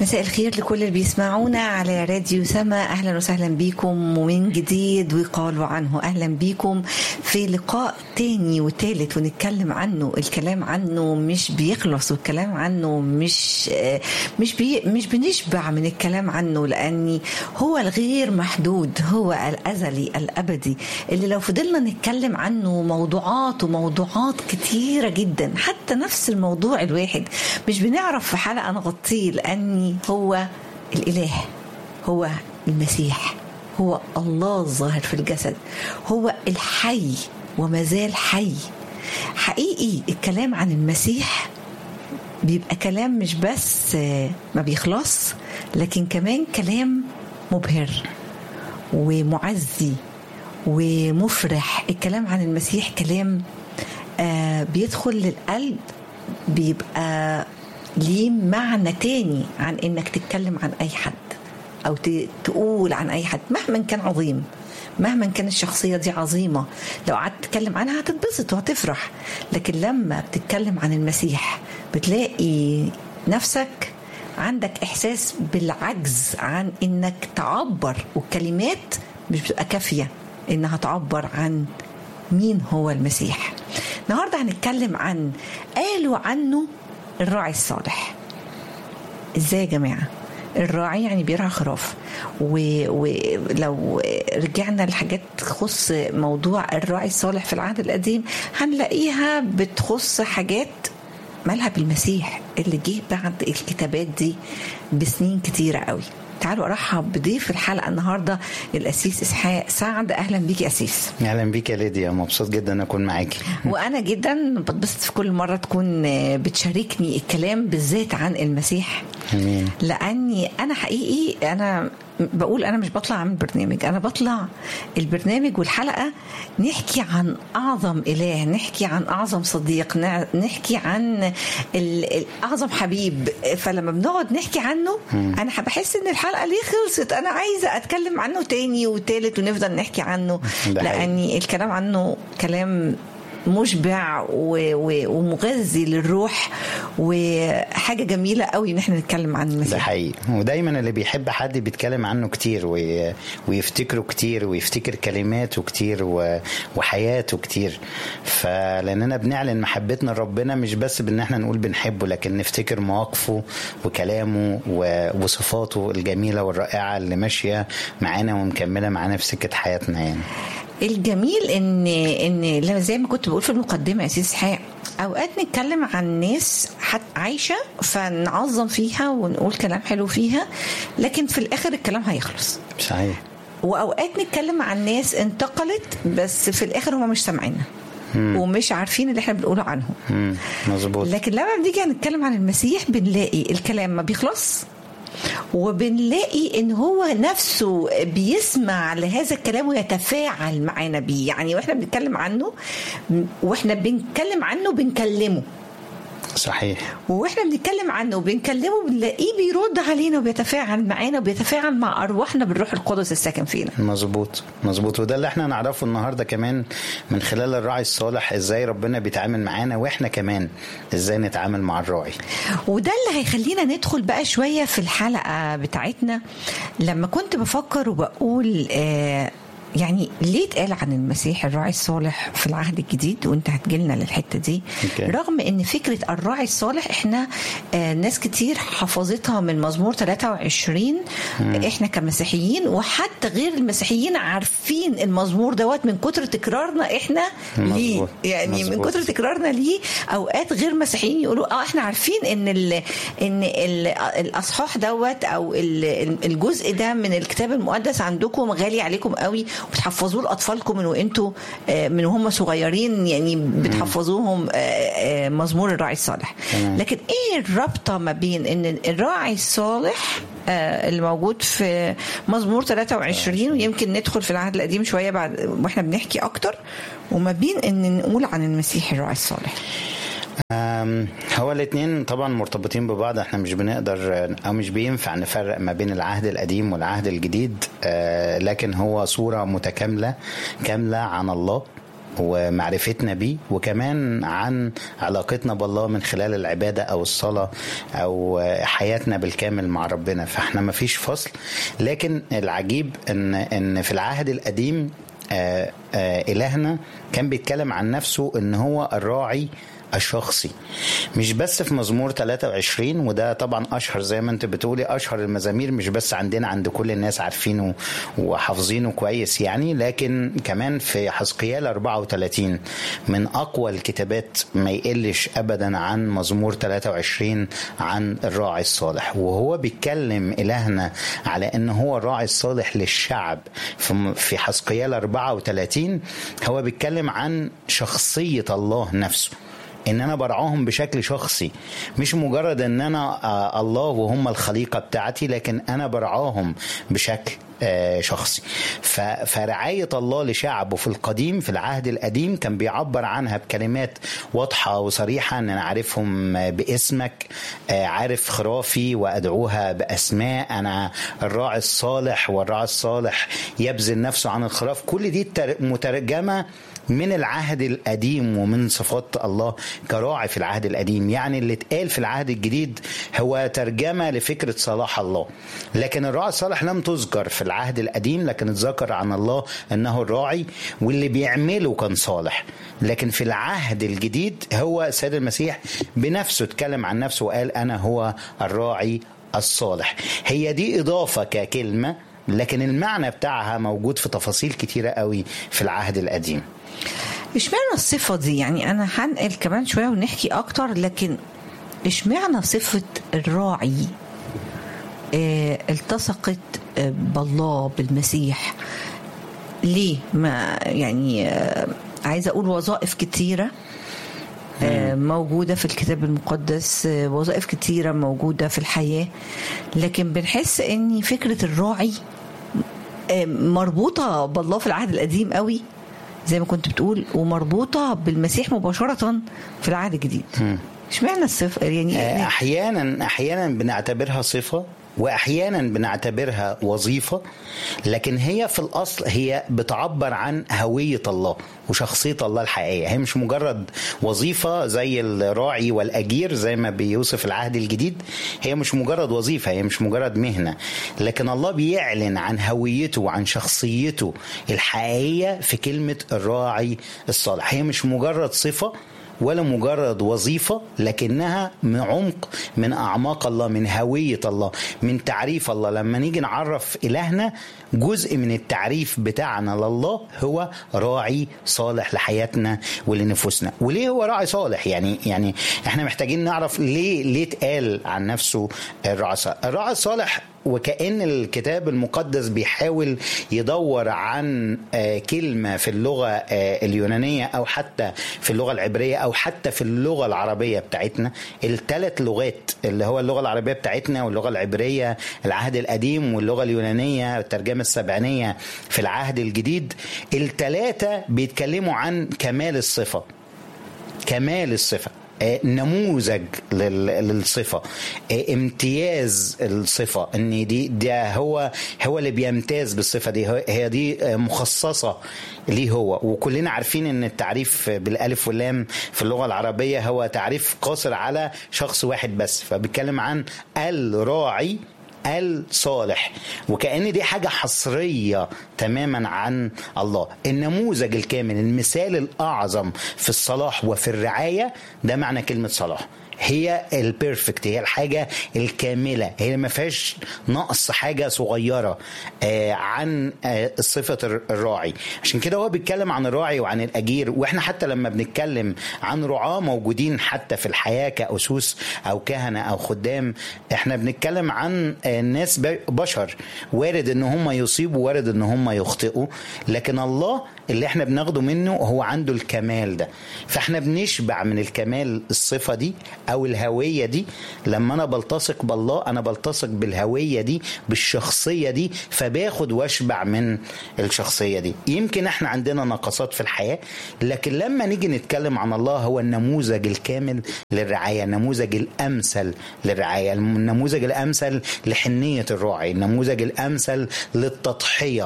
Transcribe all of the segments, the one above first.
مساء الخير لكل اللي بيسمعونا على راديو سما اهلا وسهلا بيكم ومن جديد وقالوا عنه اهلا بيكم في لقاء تاني وتالت ونتكلم عنه الكلام عنه مش بيخلص والكلام عنه مش مش بي مش بنشبع من الكلام عنه لاني هو الغير محدود هو الازلي الابدي اللي لو فضلنا نتكلم عنه موضوعات وموضوعات كتيره جدا حتى نفس الموضوع الواحد مش بنعرف في حلقه نغطيه لاني هو الاله هو المسيح هو الله الظاهر في الجسد هو الحي وما زال حي حقيقي الكلام عن المسيح بيبقى كلام مش بس ما بيخلص لكن كمان كلام مبهر ومعزي ومفرح الكلام عن المسيح كلام آه بيدخل للقلب بيبقى ليه معنى تاني عن انك تتكلم عن اي حد او تقول عن اي حد مهما كان عظيم مهما كان الشخصية دي عظيمة لو قعدت تتكلم عنها هتتبسط وهتفرح لكن لما بتتكلم عن المسيح بتلاقي نفسك عندك إحساس بالعجز عن إنك تعبر والكلمات مش بتبقى كافية إنها تعبر عن مين هو المسيح النهاردة هنتكلم عن قالوا عنه الراعي الصالح ازاي يا جماعه الراعي يعني بيرعى خراف ولو رجعنا لحاجات تخص موضوع الراعي الصالح في العهد القديم هنلاقيها بتخص حاجات مالها بالمسيح اللي جه بعد الكتابات دي بسنين كتيره قوي تعالوا ارحب بضيف الحلقه النهارده الاسيس اسحاق سعد اهلا بيك يا اسيس اهلا بيك يا ليديا مبسوط جدا اكون معاكي وانا جدا بتبسط في كل مره تكون بتشاركني الكلام بالذات عن المسيح امين لاني انا حقيقي انا بقول انا مش بطلع اعمل برنامج انا بطلع البرنامج والحلقه نحكي عن اعظم اله نحكي عن اعظم صديق نحكي عن اعظم حبيب فلما بنقعد نحكي عنه انا بحس ان الحلقه ليه خلصت انا عايزه اتكلم عنه تاني وتالت ونفضل نحكي عنه لاني الكلام عنه كلام مشبع ومغذي للروح وحاجة جميلة قوي ان احنا نتكلم عن المسيح ده حقيقي ودايما اللي بيحب حد بيتكلم عنه كتير ويفتكره كتير ويفتكر كلماته كتير وحياته كتير فلاننا بنعلن محبتنا لربنا مش بس بان احنا نقول بنحبه لكن نفتكر مواقفه وكلامه وصفاته الجميلة والرائعة اللي ماشية معانا ومكملة معانا في سكة حياتنا يعني الجميل ان ان زي ما كنت بقول في المقدمه يا سيدي اسحاق اوقات نتكلم عن ناس عايشه فنعظم فيها ونقول كلام حلو فيها لكن في الاخر الكلام هيخلص صحيح واوقات نتكلم عن ناس انتقلت بس في الاخر هم مش سامعيننا ومش عارفين اللي احنا بنقوله عنهم مظبوط لكن لما بنيجي نتكلم عن المسيح بنلاقي الكلام ما بيخلص وبنلاقي ان هو نفسه بيسمع لهذا الكلام ويتفاعل معانا بيه يعني واحنا بنتكلم عنه واحنا بنتكلم عنه بنكلمه صحيح واحنا بنتكلم عنه وبنكلمه بنلاقيه بيرد علينا وبيتفاعل معانا وبيتفاعل مع ارواحنا بالروح القدس الساكن فينا مظبوط مظبوط وده اللي احنا نعرفه النهارده كمان من خلال الراعي الصالح ازاي ربنا بيتعامل معانا واحنا كمان ازاي نتعامل مع الراعي وده اللي هيخلينا ندخل بقى شويه في الحلقه بتاعتنا لما كنت بفكر وبقول آه يعني ليه اتقال عن المسيح الراعي الصالح في العهد الجديد وانت هتجيلنا للحته دي okay. رغم ان فكره الراعي الصالح احنا آه ناس كتير حفظتها من مزمور 23 مم. احنا كمسيحيين وحتى غير المسيحيين عارفين المزمور دوت من كتر تكرارنا احنا مزبوط. ليه يعني مزبوط. من كتر تكرارنا ليه اوقات غير مسيحيين يقولوا اه احنا عارفين ان ال ان ال الاصحاح دوت او الجزء ده من الكتاب المقدس عندكم غالي عليكم قوي وبتحفظوه لاطفالكم من وانتوا من وهم صغيرين يعني بتحفظوهم مزمور الراعي الصالح لكن ايه الرابطه ما بين ان الراعي الصالح اللي موجود في مزمور 23 ويمكن ندخل في العهد القديم شويه بعد واحنا بنحكي اكتر وما بين ان نقول عن المسيح الراعي الصالح هو الاثنين طبعا مرتبطين ببعض احنا مش بنقدر او مش بينفع نفرق ما بين العهد القديم والعهد الجديد لكن هو صورة متكاملة كاملة عن الله ومعرفتنا بيه وكمان عن علاقتنا بالله من خلال العبادة أو الصلاة أو حياتنا بالكامل مع ربنا فاحنا ما فيش فصل لكن العجيب ان ان في العهد القديم آآ آآ إلهنا كان بيتكلم عن نفسه ان هو الراعي الشخصي مش بس في مزمور 23 وده طبعا اشهر زي ما انت بتقولي اشهر المزامير مش بس عندنا عند كل الناس عارفينه وحافظينه كويس يعني لكن كمان في حزقيال 34 من اقوى الكتابات ما يقلش ابدا عن مزمور 23 عن الراعي الصالح وهو بيتكلم الهنا على ان هو الراعي الصالح للشعب في حزقيال 34 هو بيتكلم عن شخصيه الله نفسه ان انا برعاهم بشكل شخصي مش مجرد ان انا الله وهم الخليقه بتاعتي لكن انا برعاهم بشكل شخصي فرعاية الله لشعبه في القديم في العهد القديم كان بيعبر عنها بكلمات واضحة وصريحة أن أنا عارفهم باسمك عارف خرافي وأدعوها بأسماء أنا الراعي الصالح والراعي الصالح يبذل نفسه عن الخراف كل دي مترجمة من العهد القديم ومن صفات الله كراعي في العهد القديم يعني اللي اتقال في العهد الجديد هو ترجمة لفكرة صلاح الله لكن الراعي الصالح لم تذكر في العهد القديم لكن اتذكر عن الله انه الراعي واللي بيعمله كان صالح لكن في العهد الجديد هو السيد المسيح بنفسه اتكلم عن نفسه وقال انا هو الراعي الصالح هي دي اضافه ككلمه لكن المعنى بتاعها موجود في تفاصيل كتيره قوي في العهد القديم اشمعنى الصفة دي يعني أنا هنقل كمان شوية ونحكي أكتر لكن اشمعنى صفة الراعي اه التصقت بالله بالمسيح ليه ما يعني اه عايزة أقول وظائف كتيرة اه موجودة في الكتاب المقدس وظائف كتيرة موجودة في الحياة لكن بنحس ان فكرة الراعي مربوطة بالله في العهد القديم قوي زي ما كنت بتقول ومربوطه بالمسيح مباشره في العهد الجديد اشمعنى الصفه يعني احيانا احيانا بنعتبرها صفه واحيانا بنعتبرها وظيفه لكن هي في الاصل هي بتعبر عن هويه الله وشخصيه الله الحقيقيه هي مش مجرد وظيفه زي الراعي والاجير زي ما بيوصف العهد الجديد هي مش مجرد وظيفه هي مش مجرد مهنه لكن الله بيعلن عن هويته وعن شخصيته الحقيقيه في كلمه الراعي الصالح هي مش مجرد صفه ولا مجرد وظيفة لكنها من عمق من أعماق الله من هوية الله من تعريف الله لما نيجي نعرف إلهنا جزء من التعريف بتاعنا لله هو راعي صالح لحياتنا ولنفوسنا وليه هو راعي صالح يعني يعني احنا محتاجين نعرف ليه ليه اتقال عن نفسه الراعي الصالح الراعي الصالح وكأن الكتاب المقدس بيحاول يدور عن كلمة في اللغة اليونانية أو حتى في اللغة العبرية أو حتى في اللغة العربية بتاعتنا الثلاث لغات اللي هو اللغة العربية بتاعتنا واللغة العبرية العهد القديم واللغة اليونانية الترجمة السبعينية في العهد الجديد الثلاثة بيتكلموا عن كمال الصفة كمال الصفة نموذج للصفه امتياز الصفه ان دي ده هو هو اللي بيمتاز بالصفه دي هي دي مخصصه ليه هو وكلنا عارفين ان التعريف بالالف واللام في اللغه العربيه هو تعريف قاصر على شخص واحد بس فبيتكلم عن الراعي الصالح وكأن دي حاجة حصرية تماما عن الله النموذج الكامل المثال الأعظم في الصلاح وفي الرعاية ده معنى كلمة صلاح هي البيرفكت هي الحاجه الكامله هي ما فيهاش نقص حاجه صغيره آه عن آه صفه الراعي عشان كده هو بيتكلم عن الراعي وعن الاجير واحنا حتى لما بنتكلم عن رعاه موجودين حتى في الحياه كاسوس او كهنه او خدام احنا بنتكلم عن آه ناس بشر وارد ان هم يصيبوا وارد ان هم يخطئوا لكن الله اللي احنا بناخده منه هو عنده الكمال ده فاحنا بنشبع من الكمال الصفه دي او الهويه دي لما انا بلتصق بالله انا بلتصق بالهويه دي بالشخصيه دي فباخد واشبع من الشخصيه دي يمكن احنا عندنا نقصات في الحياه لكن لما نيجي نتكلم عن الله هو النموذج الكامل للرعايه النموذج الامثل للرعايه النموذج الامثل لحنيه الراعي النموذج الامثل للتضحيه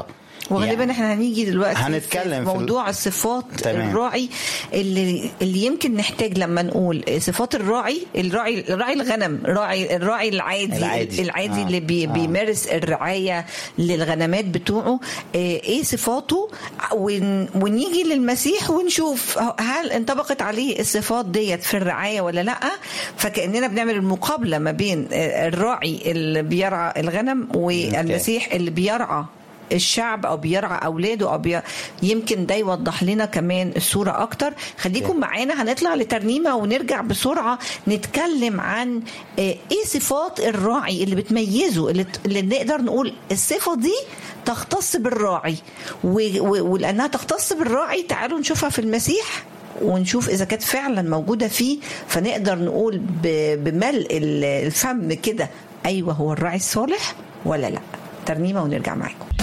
وغالبا يعني احنا هنيجي دلوقتي هنتكلم في في ال- موضوع الصفات تمام. الراعي اللي اللي يمكن نحتاج لما نقول صفات الراعي الراعي راعي الغنم راعي الراعي العادي العادي. العادي آه. اللي بي آه. بيمارس الرعايه للغنمات بتوعه آه، ايه صفاته ون- ونيجي للمسيح ونشوف هل انطبقت عليه الصفات ديت في الرعايه ولا لا فكاننا بنعمل المقابله ما بين آه، الراعي اللي بيرعى الغنم والمسيح اللي بيرعى الشعب او بيرعى اولاده او بي... يمكن ده يوضح لنا كمان الصوره اكتر خليكم معانا هنطلع لترنيمه ونرجع بسرعه نتكلم عن آه، ايه صفات الراعي اللي بتميزه اللي, اللي نقدر نقول الصفه دي تختص بالراعي و... و... ولانها تختص بالراعي تعالوا نشوفها في المسيح ونشوف اذا كانت فعلا موجوده فيه فنقدر نقول ب... بملء ال- الفم كده ايوه هو الراعي الصالح ولا لا ترنيمه ونرجع معاكم